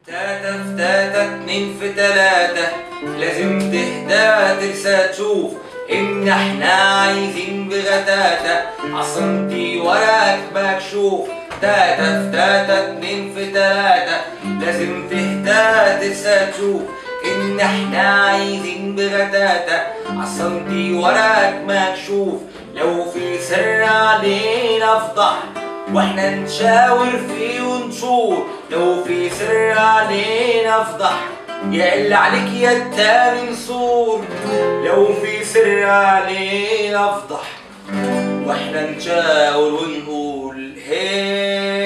تلاتة في تلاتة اتنين في تلاتة لازم تهدى ترسى تشوف ان احنا عايزين بغتاتة عصمتي وراك مكشوف تلاتة في تلاتة اتنين في تلاتة لازم تهدى ترسى تشوف ان احنا عايزين بغتاتة عصمتي وراك مكشوف لو في سر علينا افضح واحنا نشاور فيه ونشور لو في سر علينا افضح يقل عليك يا التاني نصور لو في سر علينا افضح واحنا نشاور ونقول هي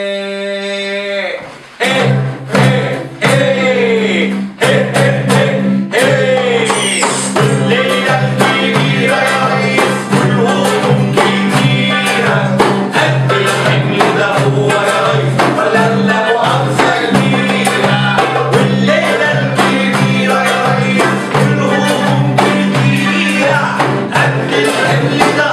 هي هي هي هي هي ليلة كبيرة يا ريس كلهم كبيرة قد الحمل ده هو يا ريس ولا لا مؤاخذة كبيرة والليلة الكبيرة يا ريس كلهم كبيرة قد الحمل ده